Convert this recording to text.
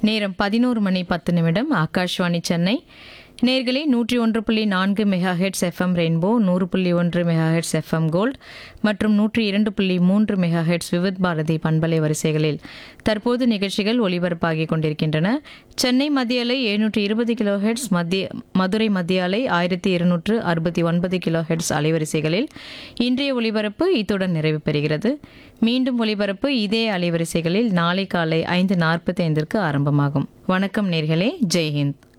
நேரம் பதினோரு மணி பத்து நிமிடம் ஆகாஷ்வாணி சென்னை நேர்களே நூற்றி ஒன்று புள்ளி நான்கு மெகா ஹெட்ஸ் எஃப்எம் ரெயின்போ நூறு புள்ளி ஒன்று மெகா ஹெட்ஸ் எஃப்எம் கோல்ட் மற்றும் நூற்றி இரண்டு புள்ளி மூன்று மெகா ஹெட்ஸ் விவித் பாரதி பண்பலை வரிசைகளில் தற்போது நிகழ்ச்சிகள் ஒலிபரப்பாகிக் கொண்டிருக்கின்றன சென்னை மத்திய அலை எழுநூற்றி இருபது கிலோ ஹெட்ஸ் மத்திய மதுரை மத்திய அலை ஆயிரத்தி இருநூற்று அறுபத்தி ஒன்பது கிலோ ஹெட்ஸ் அலைவரிசைகளில் இன்றைய ஒலிபரப்பு இத்துடன் நிறைவு பெறுகிறது மீண்டும் ஒலிபரப்பு இதே அலைவரிசைகளில் நாளை காலை ஐந்து நாற்பத்தி ஐந்திற்கு ஆரம்பமாகும் வணக்கம் நேர்களே ஜெய்ஹிந்த்